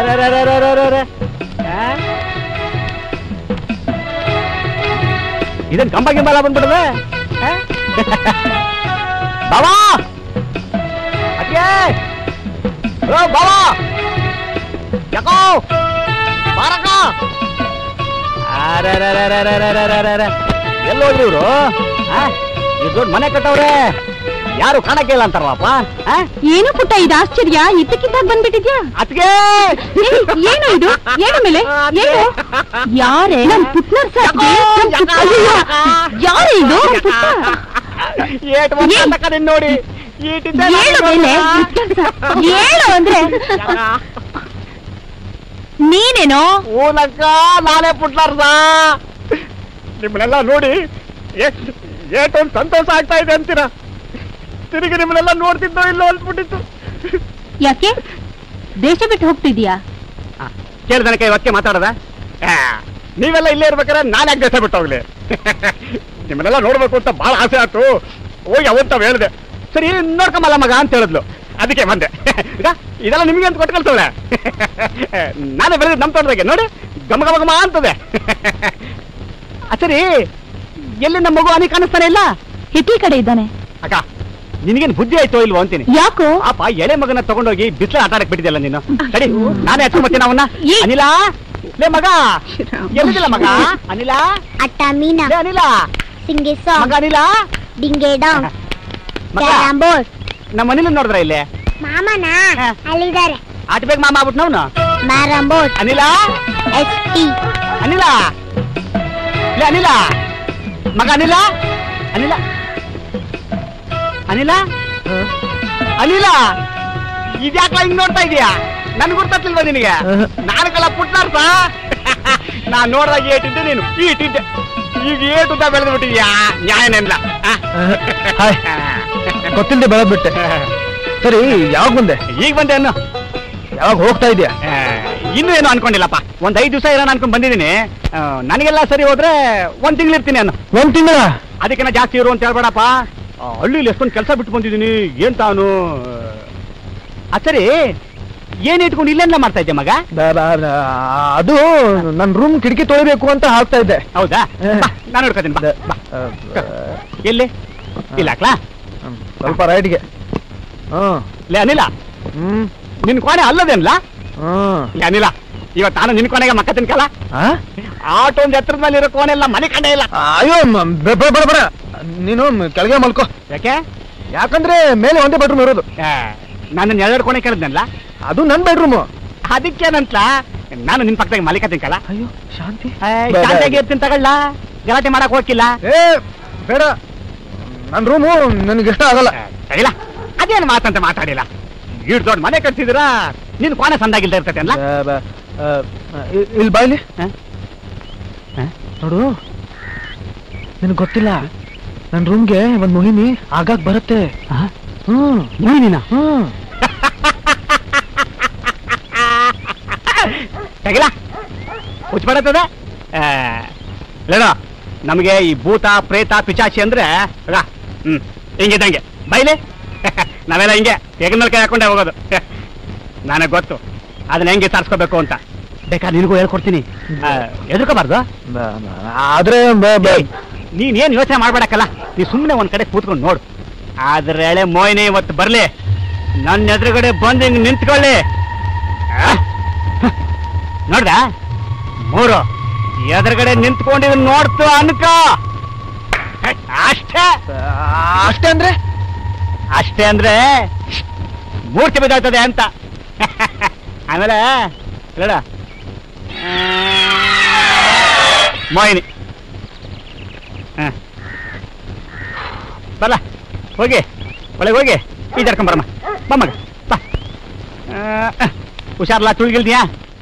ಅರೆರೆರೆರೆರೆರೆ. ಆ? ಇದೇನ್ ಕಂಬ ಗಿಂಬ ಎಲ್ಲ ಬಂದ್ಬಿಡದೆ ಬಾವಾ ಅದ್ಕೆ ಓ ಬಾವಾ ಯಾಕೋ ಬಾರಕ ಅರೆರೆರೆರೆರೆರೆರೆರೆ. ಎಲ್ಲಿ ಹೋದ್ರಿ ಇವ್ರು ಈ ದೊಡ್ಡ ಮನೆ ಕಟ್ಟವ್ರೆ ಯಾರು ಕಾಣಕ್ಕೆ ಇಲ್ಲ ಅಂತಾರಪ್ಪ ಏನು ಪುಟ್ಟ ಇದು ಆಶ್ಚರ್ಯ ಇದ್ದಕ್ಕಿದ್ದಾಗ ಬಂದ್ಬಿಟ್ಟಿದ್ಯಾ ಅತ್ಗೆ ಏ, ಏನು ಇದು ಏನು ಮೇಲೆ ಏನು ಯಾರೇ ನಮ್ ಪುಟ್ನರ್ ಸಾಕ್ದೆ? ನಮ್ ಪುಟ್ಟ- ಅಯ್ಯಯ್ಯೋ, ಯಾರೇ ಇದು ನಮ್ ಪುಟ್ಟ? ಏಟ್ ವರ್ಷ ಅಂತ ಕಡೆ ನೋಡಿ ಈಟಿಂದ ಹೇಳು ಮೇಲೆ ಪುಟ್ನರ್ ಸಾಕ್- ಹೇಳು ಅಂದ್ರೆ ನೀನೇನೋ ಊನಕ್ಕ ನಾನೇ ಪುಟ್ಲಾರ್ದ ನಿಮ್ಮನ್ನೆಲ್ಲ ನೋಡಿ ಎಷ್ಟು ಏಟೊಂದು ಸಂತೋಷ ಆಗ್ತಾ ಇದೆ ಅಂತೀರಾ ತಿರುಗಿ ನಿಮ್ಮನ್ನೆಲ್ಲ ನೋಡ್ತಿದ್ದೋ ಇಲ್ಲೋ ಅನ್ಸ್ಬಿಟ್ಟಿತ್ತು ಯಾಕೆ ದೇಶ ಬಿಟ್ಟು ಹೋಗ್ತಿದ್ಯಾ ಕೇಳ್ದನಕ್ಕೆ ಇವಕ್ಕೆ ಮಾತಾಡದ ನೀವೆಲ್ಲ ಇಲ್ಲೇ ಇರ್ಬೇಕಾದ್ರೆ ನಾನು ಯಾಕೆ ದೇಶ ಬಿಟ್ಟು ಹೋಗ್ಲಿ ನಿಮ್ಮನ್ನೆಲ್ಲ ನೋಡ್ಬೇಕು ಅಂತ ಬಹಳ ಆಸೆ ಆಯ್ತು ಹೋಗಿ ಅವಂತ ಹೇಳ್ದೆ ಸರಿ ನೋಡ್ಕೊಂಬಲ್ಲ ಮಗ ಅಂತ ಹೇಳಿದ್ಲು ಅದಕ್ಕೆ ಬಂದೆ ಈಗ ಇದೆಲ್ಲ ನಿಮಗೆ ಅಂತ ಕೊಟ್ಟು ಕಳ್ಸವ್ರೆ ನಾನೇ ಬೆಳೆದ ನಮ್ಮ ತೋಟದಾಗೆ ನೋಡಿ ಗಮ ಗಮ ಗಮ ಅಂತದೆ ಆ, ಸರಿ ಎಲ್ಲಿ ನಮ್ಮ ಮಗು ಅನಿ ಕಾಣಿಸ್ತಾನೆ ಇಲ್ಲ ಹಿಟ್ಲಿ ಕಡೆ ಇದ್ದಾನೆ ಅಕ್ಕ ನಿನಗೇನು ಬುದ್ಧಿ ಆಯ್ತೋ ಇಲ್ವೋ ಅಂತೀನಿ ಯಾಕೋ ಪಾಪ ಎಳೆ ಮಗನ ತಗೊಂಡೋಗಿ ಬಿಸಿಲ ಆಟ ಆಡಕ್ ಬಿಟ್ಟಿದ್ಯಲ್ಲ ನೀನು ಸರಿ ನಾನೇ ಹಚ್ಕೊಂಬತ್ತೀನಿ ಅವನ್ನ ಏ. ಅನಿಲ ಲೇ ಮಗ ಎಲ್ಲಿದಿಲ್ಲ ಮಗ ಅನಿಲ ಅಟ್ಟ ಮೀನಾ ಲೇ ಅನಿಲ ಸಿಂಗೆ ಮಗ ಸಾಂಗ್ ಅನಿಲ ಡಿಂಗೆ ಡಾಂಗ್ ಮಗ ಕ್ಯಾರಂ ಬೋರ್ಡ್ ನಮ್ಮ ಅನಿಲ ನೋಡಿದ್ರ ಇಲ್ಲಿ ಮಾಮನ ಹಾ. ಅಲ್ಲಿದ್ದಾರೆ ಆಟ ಬೇಗ ಮಾಮ ಆಗ್ಬಿಟ್ಟು ನಾವು ಮ್ಯಾರಂ ಬೋರ್ಡ್ ಅನಿಲ ಎಸ್ ಟಿ ಅನಿಲ ಲೇ ಅನಿಲ ಮಗ ಅನಿಲ ಅನಿಲ ಅನಿಲ ಅನಿಲ ಇದ್ಯಾಕಲ ಹಿಂಗ್ ನೋಡ್ತಾ ಇದೀಯಾ ನನ್ ಗುರ್ತತ್ಲಿಲ್ವ ನಿನಗೆ ನಾನು ಕಲ ಪುಟ್ನಾರ್ಸ ನಾನ್ ನೋಡ್ದಾಗ ಏಟಿದ್ದೆ ನೀನು ಈಟಿದ್ದೆ ಈಗ ಏಟುದ್ದ ಬೆಳೆದು ಬಿಟ್ಟಿದ್ಯಾ ನ್ಯಾಯನೇನಿಲ್ಲ ಹಾಯ್. ಗೊತ್ತಿಲ್ಲದೆ ಬೆಳೆದ್ಬಿಟ್ಟೆ ಸರಿ ಯಾವಾಗ ಬಂದೆ ಈಗ ಬಂದೆ ಅನ್ನು ಯಾವಾಗ ಹೋಗ್ತಾ ಇದೆಯಾ ಆ, ಇನ್ನೂ ಏನು ಅನ್ಕೊಂಡಿಲ್ಲಪ್ಪ ಒಂದ್ ಐದು ದಿವಸ ಇರೋಣ ಅನ್ಕೊಂಡ್ ಬಂದಿದ್ದೀನಿ ಆ, ನನಗೆಲ್ಲ ಸರಿ ಹೋದ್ರೆ ಒಂದ್ ತಿಂಗಳು ಇರ್ತೀನಿ ಅನ್ನು ಒಂದ್ ತಿಂಗಳ ಅದಕ್ಕಿಂತ ಜಾಸ್ತಿ ಇರು ಅಂತ ಹೇಳ್ಬೇಡಪ್ಪ ಆ, ಹಳ್ಳಿಲಿ ಎಷ್ಟೊಂದು ಕೆಲಸ ಬಿಟ್ಟು ಬಂದಿದ್ದೀನಿ ಏನ್ ತಾನು ಆ ಸರಿ ಏನ್ ಇಟ್ಕೊಂಡು ಇಲ್ಲೆಲ್ಲ ಮಾಡ್ತಾ ಇದ್ದೆ ಮಗ ಅದು ನನ್ನ ರೂಮ್ ಕಿಟಕಿ ತೊಳಿಬೇಕು ಅಂತ ಹಾಕ್ತಾ ಇದ್ದೆ ಹೌದಾ ಬಾ, ನಾನು ನೋಡ್ಕೋತೀನಿ ಬಾ ಬಾ. ಎಲ್ಲಿ ಇಲ್ಲ ಹಾಕ್ಲಾ ಹ್ಮ್, ಸ್ವಲ್ಪ ರೈಟ್ಗೆ ಹ್ಮ್ ಲೇ ಅನಿಲ ಹ್ಮ್ ನಿನ್ ಕೋಣೆ ಅಲ್ಲದೇನ್ಲ ಹ್ಮ್ ಲೇ ಅನಿಲ ಇವತ್ತು ನಾನು ನಿನ್ ಕೋಣೆಗೆ ಮಕ್ಕ ತಿನ್ಕಲ್ಲ ಆ? ಆಟೋ ಒಂದು ಎತ್ತರದ ಮೇಲೆ ಇರೋ ಕೋಣೆ ಎಲ್ಲ ಮನೆ ಕಂಡೇ ಇಲ್ಲ ಅಯ್ಯೋ ಮ- ಬೆ- ಬೆ- ಬೇಡ ಬೇಡ ನೀನು ಮ್- ಕೆಳಗೆ ಮಲ್ಕೋ ಯಾಕೆ ಯಾಕಂದ್ರೆ ಮೇಲೆ ಒಂದೇ ಬೆಡ್ರೂಮ್ ಇರೋದು ನಾನು ಎರಡು ಕೋಣೆ ಕೇಳಿದ್ನಲ್ಲ ಅದು ನನ್ ಬೆಡ್ರೂಮ್ ಅದಕ್ಕೇನಂತ ನಾನು ನಿನ್ ಪಕ್ಕದಾಗ ಮಲಿಕ ತಿನ್ಕಲ್ಲ ಅಯ್ಯೋ ಶಾಂತಿ ಶಾಂತಿಯಾಗಿ ಇರ್ತೀನಿ ತಗೊಳ್ಳ ಗಲಾಟೆ ಮಾಡಕ್ ಹೋಗಿಲ್ಲ ಏ ಬೇಡ ನನ್ನ ರೂಮು ನನಗೆ ಇಷ್ಟ ಆಗಲ್ಲ ಇಲ್ಲ ಅದೇನು ಮಾತಂತ ಮಾತಾಡಿಲ್ಲ ಇಡ್ ದೊಡ್ಡ ಮನೆ ಕಟ್ಸಿದಿರಾ ನಿನ್ ಕೋಣೆ ಸಂದಾಗಿಲ್ದ ಇರ್ತೈತೆ ಅಲ್ಲ ಬ- ಬ- ಆ, ಇ- ಇಲ್ಲಿ ಬಾಯ್ಲಿ ಹ? ಹ? ನೋಡು ನಿನಗೆ ಗೊತ್ತಿಲ್ಲ ನನ್ನ ರೂಮ್ಗೆ ಒಂದ್ ಮುಹಿನಿ ಆಗಾಗ ಬರುತ್ತೆ ಹ್ಮ್ ನೀನಿನ ಹ್ಮ್ ತೆಗಿಲ ಹುಚ್ಚಬಡತದ ಹೇಳ ನಮಗೆ ಈ ಭೂತ ಪ್ರೇತ ಪಿಚಾಚಿ ಅಂದ್ರೆ ಆಗ, ಹ್ಮ್ ಹಿಂಗಿದ್ದಂಗೆ ಬೈಲಿ ನಾವೆಲ್ಲ ಹಿಂಗೆ ಹೆಗನ ಮೇಲೆ ಕೈ ಹಾಕೊಂಡೇ ಹೋಗೋದು ನನಗೆ ಗೊತ್ತು ಅದನ್ನ ಹೆಂಗೆ ಸಾರಿಸ್ಕೋಬೇಕು ಅಂತ ಬೇಕಾದ್ರೆ ನಿನಗೂ ಹೇಳ್ಕೊಡ್ತೀನಿ ಎದುರ್ಕೋಬಾರ್ದು ಬ- ಬ- ಆದ್ರೆ ಬ- ಬ- ನೀನ್ ಏನ್ ಯೋಚನೆ ಮಾಡ್ಬೇಡಕ್ಕಲ್ಲ ನೀ ಸುಮ್ಮನೆ ಒಂದ್ ಕಡೆ ಕೂತ್ಕೊಂಡು ನೋಡು ಆದ್ರೆ ಎಳೆ ಮೋಯ್ನೆ ಇವತ್ತು ಬರ್ಲಿ ನನ್ನ ಎದುರುಗಡೆ ಬಂದು ಹಿಂಗ್ ನಿಂತ್ಕೊಳ್ಳಿ ಆ? ನೋಡ್ದ ಮೂರು ಎದುರುಗಡೆ ನಿಂತ್ಕೊಂಡು ಇದನ್ನ ನೋಡ್ತು ಅನ್ಕ ಅಷ್ಟೇ ಅಷ್ಟೇ ಅಂದ್ರೆ ಅಷ್ಟೇ ಅಂದ್ರೆ ಮೂರ್ತಿ ಬಿದ್ದೋಗ್ತದೆ ಅಂತ ಆಮೇಲೆ ಹೇಳ ಮೋಹಿನಿ ಹ. ಬಲ್ಲ ಹೋಗಿ ಒಳಗೆ ಹೋಗಿ ಈಜಾಡ್ಕೊಂಬರಮ್ಮ ಬಮ್ಮಗ ಬಾ ಆ, ಹುಷಾರಲ್ಲ ತುಳ್ಗಿಲ್ದಿಯಾ